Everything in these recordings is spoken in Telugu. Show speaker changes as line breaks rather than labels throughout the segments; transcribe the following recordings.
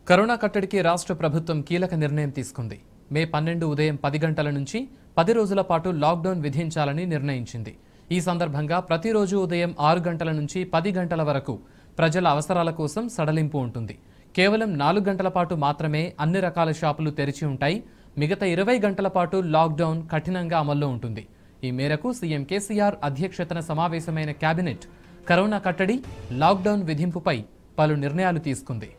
కరోనా కట్టడికి రాష్ట్ర ప్రభుత్వం కీలక నిర్ణయం తీసుకుంది మే పన్నెండు ఉదయం పది గంటల నుంచి పది రోజుల పాటు లాక్డౌన్ విధించాలని నిర్ణయించింది ఈ సందర్భంగా ప్రతిరోజు ఉదయం ఆరు గంటల నుంచి పది గంటల వరకు ప్రజల అవసరాల కోసం సడలింపు ఉంటుంది కేవలం నాలుగు గంటల పాటు మాత్రమే అన్ని రకాల షాపులు తెరిచి ఉంటాయి మిగతా ఇరవై గంటల పాటు లాక్డౌన్ కఠినంగా అమల్లో ఉంటుంది ఈ మేరకు సీఎం కేసీఆర్ అధ్యక్షతన సమావేశమైన కేబినెట్ కరోనా కట్టడి లాక్డౌన్ విధింపుపై పలు నిర్ణయాలు తీసుకుంది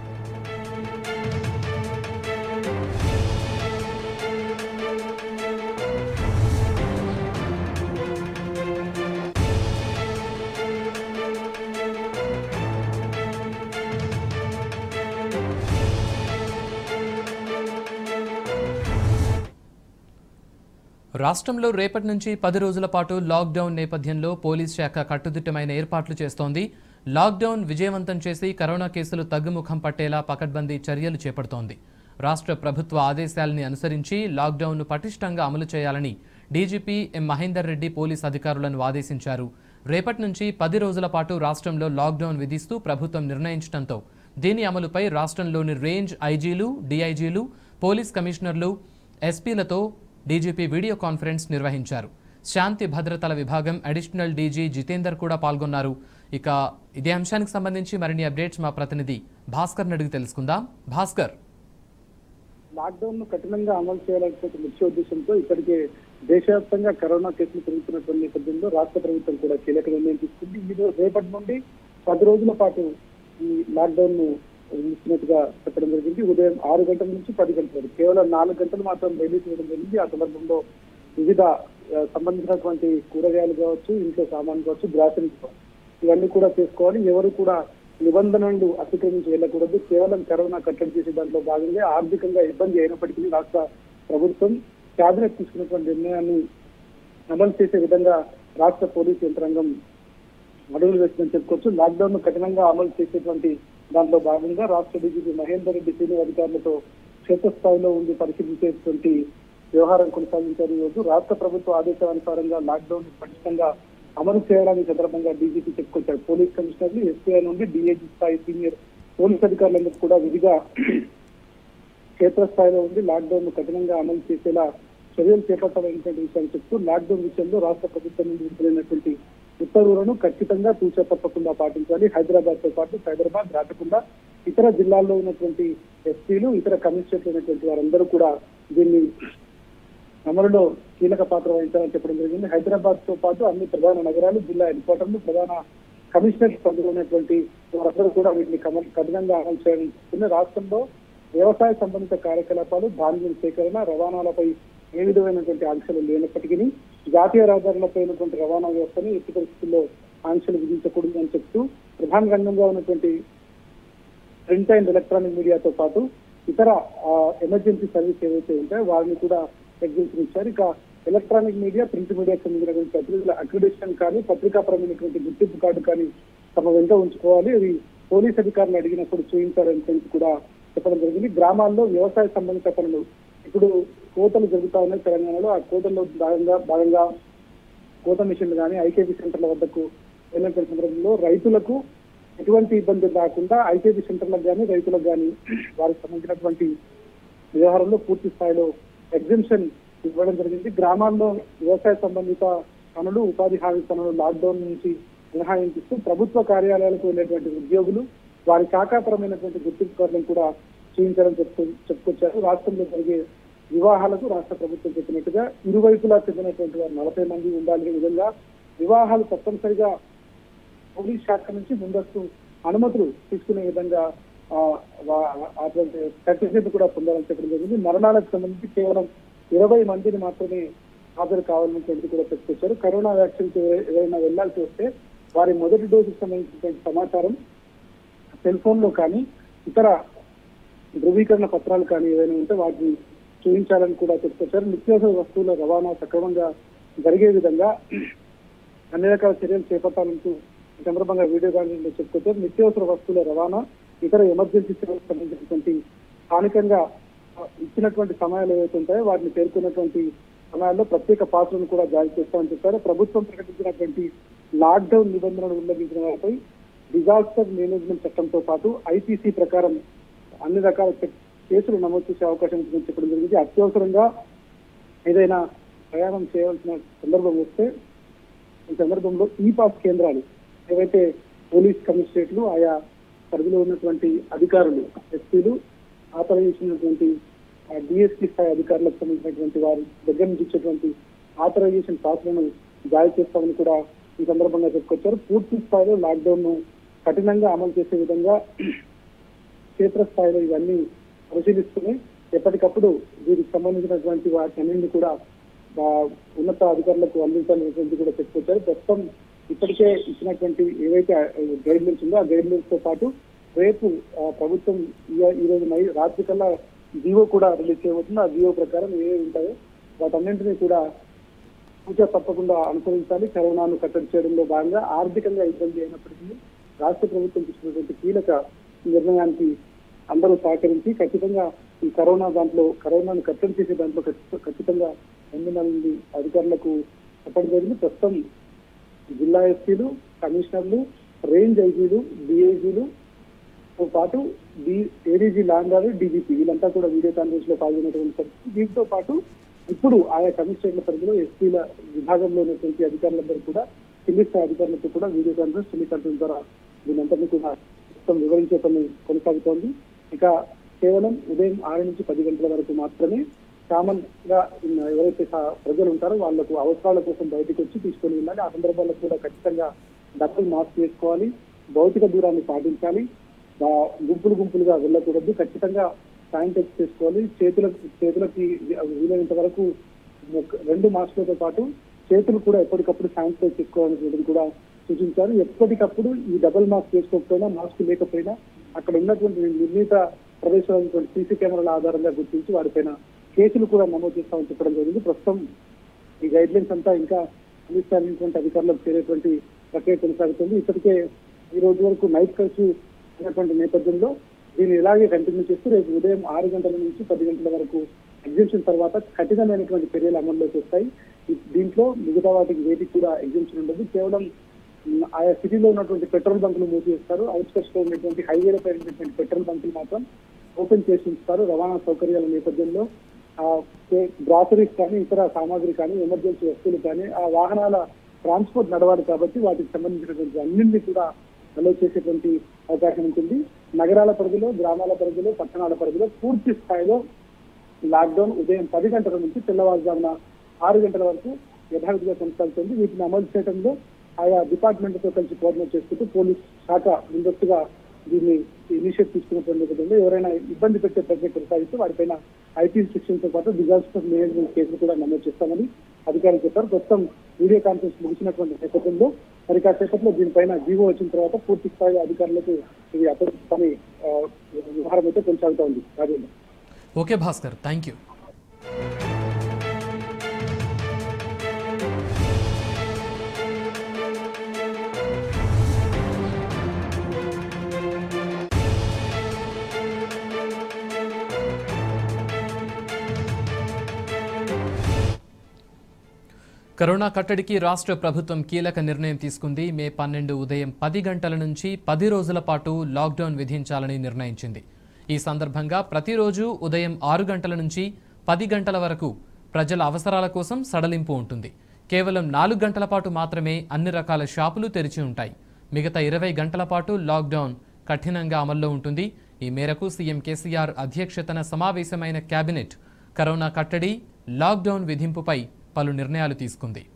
రాష్ట్రంలో రేపటి నుంచి పది రోజుల పాటు లాక్డౌన్ నేపథ్యంలో పోలీస్ శాఖ కట్టుదిట్టమైన ఏర్పాట్లు చేస్తోంది లాక్డౌన్ విజయవంతం చేసి కరోనా కేసులు తగ్గుముఖం పట్టేలా పకడ్బందీ చర్యలు చేపడుతోంది రాష్ట్ర ప్రభుత్వ ఆదేశాలని అనుసరించి లాక్డౌన్ను పటిష్టంగా అమలు చేయాలని డీజీపీ ఎం మహేందర్ రెడ్డి పోలీస్ అధికారులను ఆదేశించారు రేపటి నుంచి పది రోజుల పాటు రాష్ట్రంలో లాక్డౌన్ విధిస్తూ ప్రభుత్వం నిర్ణయించడంతో దీని అమలుపై రాష్ట్రంలోని రేంజ్ ఐజీలు డీఐజీలు పోలీస్ కమిషనర్లు ఎస్పీలతో డీజీపీ వీడియో కాన్ఫరెన్స్ నిర్వహించారు శాంతి భద్రతల విభాగం అడిషనల్ డీజీ జితేందర్ కూడా పాల్గొన్నారు ఇక ఇదే అంశానికి సంబంధించి మరిన్ని అప్డేట్స్ మా ప్రతినిధి భాస్కర్ అడిగి తెలుసుకుందాం భాస్కర్
లాక్డౌన్ ను కఠినంగా అమలు చేయాలనే ముఖ్య ఉద్దేశంతో ఇప్పటికే దేశవ్యాప్తంగా కరోనా కేసులు పెరుగుతున్నటువంటి నేపథ్యంలో రాష్ట్ర ప్రభుత్వం కూడా కీలక నిర్ణయం తీసుకుంది ఈ రోజు రేపటి నుండి పది రోజుల పాటు ఈ లాక్డౌన్ ను విధిస్తున్నట్టుగా చెప్పడం జరిగింది ఉదయం ఆరు గంటల నుంచి పది గంటల వరకు కేవలం నాలుగు గంటలు మాత్రం రిలీజ్ చేయడం జరిగింది ఆ సందర్భంలో వివిధ ఆ, సంబంధించినటువంటి కూరగాయలు కావచ్చు ఇంట్లో సామాన్లు కావచ్చు గ్రాసరీస్ కావచ్చు ఇవన్నీ కూడా చేసుకోవాలి ఎవరు కూడా నిబంధనలు అతిక్రమించి వెళ్ళకూడదు కేవలం కరోనా కట్టడి చేసే దాంట్లో భాగంగా ఆర్థికంగా ఇబ్బంది అయినప్పటికీ రాష్ట్ర ప్రభుత్వం కేబినెట్ తీసుకున్నటువంటి నిర్ణయాన్ని అమలు చేసే విధంగా రాష్ట్ర పోలీసు యంత్రాంగం అడుగులు వేస్తుందని చెప్పుకోవచ్చు లాక్డౌన్ ను కఠినంగా అమలు చేసేటువంటి దాంట్లో భాగంగా రాష్ట్ర డీజీపీ మహేందర్ రెడ్డి సీనియర్ అధికారులతో క్షేత్రస్థాయిలో ఉండి పరిశీలించేటువంటి వ్యవహారం కొనసాగించారు ఈ రోజు రాష్ట్ర ప్రభుత్వ ఆదేశానుసారంగా లాక్డౌన్ ని పటిష్టంగా అమలు చేయాలని ఈ సందర్భంగా డీజీపీ చెప్పుకొచ్చారు పోలీస్ కమిషనర్లు ఎస్పీఐ నుండి డిఐజీ స్థాయి సీనియర్ పోలీస్ అధికారులందరూ కూడా విధిగా క్షేత్రస్థాయిలో ఉండి లాక్డౌన్ ను కఠినంగా అమలు చేసేలా చర్యలు చేపట్టాలనేటువంటి విషయాన్ని చెప్తూ లాక్డౌన్ విషయంలో రాష్ట్ర ప్రభుత్వం నుండి విడుదలైనటువంటి ఉత్తర్వులను ఖచ్చితంగా తూచా తప్పకుండా పాటించాలి హైదరాబాద్ తో పాటు హైదరాబాద్ దాటకుండా ఇతర జిల్లాల్లో ఉన్నటువంటి ఎస్పీలు ఇతర కమిషనర్లు ఉన్నటువంటి వారందరూ కూడా దీన్ని అమలులో కీలక పాత్ర వహించాలని చెప్పడం జరిగింది హైదరాబాద్ తో పాటు అన్ని ప్రధాన నగరాలు జిల్లా హెడ్ క్వార్టర్లు ప్రధాన కమిషనర్ పరిధిలో ఉన్నటువంటి వారందరూ కూడా వీటిని కమ- కఠినంగా అమలు చేయాలని చెప్తుంది రాష్ట్రంలో వ్యవసాయ సంబంధిత కార్యకలాపాలు ధాన్యం సేకరణ రవాణాలపై ఏ విధమైనటువంటి ఆంక్షలు లేనప్పటికీ జాతీయ రహదారులపై ఉన్నటువంటి రవాణా వ్యవస్థని ఎట్టి పరిస్థితుల్లో ఆంక్షలు విధించకూడదు అని చెప్తూ ప్రధాన రంగంగా ఉన్నటువంటి ప్రింట్ అండ్ ఎలక్ట్రానిక్ మీడియాతో పాటు ఇతర ఎమర్జెన్సీ సర్వీస్ ఏవైతే ఉంటాయో వారిని కూడా ఎగ్జిబిషన్ ఇచ్చారు ఇక ఎలక్ట్రానిక్ మీడియా ప్రింట్ మీడియాకు సంబంధించినటువంటి ప్రతినిధుల అక్రిడేషన్ కానీ పత్రికాపరమైనటువంటి గుర్తింపు కార్డు కానీ తమ వెంట ఉంచుకోవాలి అది పోలీస్ అధికారులు అడిగినప్పుడు చూపించారని చెప్పి కూడా చెప్పడం జరిగింది గ్రామాల్లో వ్యవసాయ సంబంధిత పనులు ఇప్పుడు కోతలు జరుగుతా ఉన్నాయి తెలంగాణలో ఆ కోతల్లో భాగంగా భాగంగా కోత మిషన్లు కానీ ఐకేపీ సెంటర్ల వద్దకు వెళ్ళినటువంటి సందర్భంలో రైతులకు ఎటువంటి ఇబ్బంది రాకుండా ఐకేపీ సెంటర్లకు కానీ రైతులకు కానీ వారికి సంబంధించినటువంటి వ్యవహారంలో పూర్తి స్థాయిలో ఎగ్జిబిషన్ ఇవ్వడం జరిగింది గ్రామాల్లో వ్యవసాయ సంబంధిత పనులు ఉపాధి హామీ పనులు లాక్డౌన్ నుంచి మినహాయించిస్తూ ప్రభుత్వ కార్యాలయాలకు వెళ్ళేటువంటి ఉద్యోగులు వారి శాఖాపరమైనటువంటి గుర్తింపు కార్డులను కూడా చూపించాలని చెప్తూ చెప్పుకొచ్చారు రాష్ట్రంలో జరిగే వివాహాలకు రాష్ట్ర ప్రభుత్వం చెప్పినట్టుగా ఇరువైపులా చెందినటువంటి వారు నలభై మంది ఉండాలనే విధంగా వివాహాలు తప్పనిసరిగా పోలీస్ శాఖ నుంచి ముందస్తు అనుమతులు తీసుకునే విధంగా ఆ, వా- అటువంటి సర్టిఫికేట్ కూడా పొందాలని చెప్పడం జరిగింది మరణాలకు సంబంధించి కేవలం ఇరవై మందిని మాత్రమే హాజరు కావాలనేటువంటిది కూడా చెప్పుకొచ్చారు కరోనా వ్యాక్సిన్ ఎవరైనా వెళ్లాల్సి వస్తే వారి మొదటి డోసుకు సంబంధించినటువంటి సమాచారం సెల్ ఫోన్ లో కానీ ఇతర ధృవీకరణ పత్రాలు కానీ ఏవైనా ఉంటే వాటిని చూపించాలని కూడా చెప్పుకొచ్చారు నిత్యావసర వస్తువుల రవాణా సక్రమంగా జరిగే విధంగా అన్ని రకాల చర్యలు చేపట్టాలంటూ ఈ సందర్భంగా వీడియో కాన్ఫరెన్స్ లో చెప్పుకొచ్చారు నిత్యావసర వస్తువుల రవాణా ఇతర ఎమర్జెన్సీ సేవలకు సంబంధించినటువంటి స్థానికంగా ఆ, ఇచ్చినటువంటి సమయాలు ఏవైతే ఉంటాయో వాటిని పేర్కొన్నటువంటి సమయాల్లో ప్రత్యేక పాత్రను కూడా జారీ చేస్తామని చెప్పారు ప్రభుత్వం ప్రకటించినటువంటి లాక్డౌన్ నిబంధనలు ఉల్లంఘించిన వారిపై డిజాస్టర్ మేనేజ్మెంట్ చట్టంతో పాటు ఐపీసీ ప్రకారం అన్ని రకాల చెక్- కేసులు నమోదు చేసే అవకాశం ఉంటుందని చెప్పడం జరిగింది అత్యవసరంగా ఏదైనా ప్రయాణం చేయవలసిన సందర్భం వస్తే ఈ సందర్భంలో ఈ పాస్ కేంద్రాలు ఏవైతే పోలీస్ కమిషనరేట్లు ఆయా పరిధిలో ఉన్నటువంటి అధికారులు ఎస్పీలు ఆథరైజ్ చేసినటువంటి డిఎస్పీ స్థాయి అధికారులకు సంబంధించినటువంటి వారి దగ్గర నుంచి ఇచ్చేటువంటి ఆథరైజేషన్ పాస్లను జారీ చేస్తామని కూడా ఈ సందర్భంగా చెప్పుకొచ్చారు పూర్తి స్థాయిలో లాక్డౌన్ ను కఠినంగా అమలు చేసే విధంగా క్షేత్రస్థాయిలో ఇవన్నీ పరిశీలిస్తూనే ఎప్పటికప్పుడు వీరికి సంబంధించినటువంటి వాటి అన్నింటినీ కూడా ఆ, ఉన్నత అధికారులకు అందించాలనేటువంటి కూడా చెప్పుకొచ్చారు ప్రస్తుతం ఇప్పటికే ఇచ్చినటువంటి ఏవైతే గైడ్ లైన్స్ ఉందో ఆ గైడ్ లైన్స్ తో పాటు రేపు ఆ, ప్రభుత్వం ఈ- ఈ రోజు నై రాత్రి కల్లా జియో కూడా రిలీజ్ చేయబోతుంది ఆ జియో ప్రకారం ఏవి ఉంటాయో వాటన్నింటినీ కూడా పూజ తప్పకుండా అనుసరించాలి కరోనాను కట్టడి చేయడంలో భాగంగా ఆర్థికంగా ఇబ్బంది అయినప్పటికీ రాష్ట్ర ప్రభుత్వం తీసుకున్నటువంటి కీలక నిర్ణయానికి అందరూ సహకరించి ఖచ్చితంగా ఈ కరోనా దాంట్లో కరోనాను కట్టడి చేసే దాంట్లో ఖచ్చిత- ఖచ్చితంగా ముందు మంది అధికారులకు చెప్పడం జరిగింది ప్రస్తుతం జిల్లా ఎస్పీలు కమిషనర్లు రేంజ్ ఐజీలు డిఐజీలు తో పాటు డి ఏడీజీ లాంగారు డీజీపీ వీళ్ళంతా కూడా వీడియో కాన్ఫరెన్స్ లో పాల్గొన్నటువంటి పరిస్థితి దీంతో పాటు ఇప్పుడు ఆయా కమిషనర్ల పరిధిలో ఎస్పీల విభాగంలో ఉన్నటువంటి అధికారులందరూ కూడా కింది స్థాయి అధికారులతో కూడా వీడియో కాన్ఫరెన్స్ టెలికాన్ఫరెన్స్ ద్వారా దీనంతటినీ కూడా మొత్తం వివరించే పని కొనసాగుతోంది ఇక కేవలం ఉదయం ఆరు నుంచి పది గంటల వరకు మాత్రమే కామన్ గా ఉన్న ఎవరైతే సా- ప్రజలు ఉంటారో వాళ్లకు అవసరాల కోసం బయటకు వచ్చి తీసుకొని వెళ్ళాలి ఆ సందర్భాల్లో కూడా ఖచ్చితంగా డబ్బులు మాస్క్ వేసుకోవాలి భౌతిక దూరాన్ని పాటించాలి ఆ, గుంపులు గుంపులుగా వెళ్ళకూడదు ఖచ్చితంగా శానిటైజ్ చేసుకోవాలి చేతులకు చేతులకి వీలైనంత వరకు ఒక- రెండు మాస్కులతో పాటు చేతులు కూడా ఎప్పటికప్పుడు శానిటైజ్ చేసుకోవాలనేది కూడా సూచించారు ఎప్పటికప్పుడు ఈ డబుల్ మాస్క్ వేసుకోకపోయినా మాస్క్ లేకపోయినా అక్కడ ఉన్నటువంటి నిర్ణీత ప్రదేశాల సీసీ కెమెరాల ఆధారంగా గుర్తించి వారిపైన కేసులు కూడా నమోదు చేస్తామని చెప్పడం జరిగింది ప్రస్తుతం ఈ గైడ్ లైన్స్ అంతా ఇంకా అందిస్తారనేటువంటి అధికారులకు చేరేటువంటి ప్రక్రియ కొనసాగుతుంది ఇప్పటికే ఈ రోజు వరకు నైట్ కర్ఫ్యూ ఉన్నటువంటి నేపథ్యంలో దీన్ని ఇలాగే కంటిన్యూ చేస్తూ రేపు ఉదయం ఆరు గంటల నుంచి పది గంటల వరకు ఎగ్జిబిషన్ తర్వాత కఠినమైనటువంటి చర్యలు అమల్లోకి వస్తాయి ఈ- దీంట్లో మిగతా వాటికి వేటికి కూడా ఎగ్జిబిషన్ ఉండదు కేవలం ఉమ్, ఆయా సిటీలో ఉన్నటువంటి పెట్రోల్ బంకులు మూసివేస్తారు అవుట్స్కట్స్ లో ఉన్నటువంటి హైవేలపై ఉన్నటువంటి పెట్రోల్ బంకులు మాత్రం ఓపెన్ చేసి ఉంచుతారు రవాణా సౌకర్యాల నేపథ్యంలో ఆ గ్రాసరీస్ కానీ ఇతర సామాగ్రి కానీ ఎమర్జెన్సీ వస్తువులు కానీ ఆ వాహనాల ట్రాన్స్పోర్ట్ నడవాలి కాబట్టి వాటికి సంబంధించినటువంటి అన్నింటినీ కూడా అలో చేసేటువంటి అవకాశం ఉంటుంది నగరాల పరిధిలో గ్రామాల పరిధిలో పట్టణాల పరిధిలో పూర్తి స్థాయిలో లాక్డౌన్ ఉదయం పది గంటల నుంచి తెల్లవారుజామున ఆరు గంటల వరకు యథావిధిగా కొనసాగుతుంది వీటిని అమలు చేయడంలో ఆయా డిపార్ట్మెంట్ తో కలిసి కోఆర్డినేట్ చేసుకుంటూ పోలీస్ శాఖ ముందస్తుగా దీన్ని ఇనిషియేట్ తీసుకున్నటువంటి నేపథ్యంలో ఎవరైనా ఇబ్బంది పెట్టే ప్రక్రియ కొనసాగిస్తే వారిపైన ఐటీ శిక్షణ తో పాటు డిజాస్టర్ మేనేజ్మెంట్ కేసులు కూడా నమోదు చేస్తామని అధికారులు చెప్పారు ప్రస్తుతం వీడియో కాన్ఫరెన్స్ ముగిసినటువంటి నేపథ్యంలో మరి కాసేపట్లో దీనిపైన జీవో వచ్చిన తర్వాత పూర్తి స్థాయి అధికారులకు ఇది అప్పటి ఆ, వ్యవహారం అయితే కొనసాగుతా ఉంది Rajendra
okay Bhaskar thank you corona కట్టడికి రాష్ట్ర ప్రభుత్వం కీలక నిర్ణయం తీసుకుంది మే పన్నెండు ఉదయం పది గంటల నుంచి పది రోజుల పాటు లాక్డౌన్ విధించాలని నిర్ణయించింది ఈ సందర్భంగా ప్రతిరోజు ఉదయం ఆరు గంటల నుంచి పది గంటల వరకు ప్రజల అవసరాల కోసం సడలింపు ఉంటుంది కేవలం నాలుగు గంటల పాటు మాత్రమే అన్ని రకాల షాపులు తెరిచి ఉంటాయి మిగతా ఇరవై గంటల పాటు లాక్డౌన్ కఠినంగా అమల్లో ఉంటుంది ఈ మేరకు సీఎం కేసీఆర్ అధ్యక్షతన సమావేశమైన కేబినెట్ కరోనా కట్టడి లాక్డౌన్ విధింపుపై పలు నిర్ణయాలు తీసుకుంది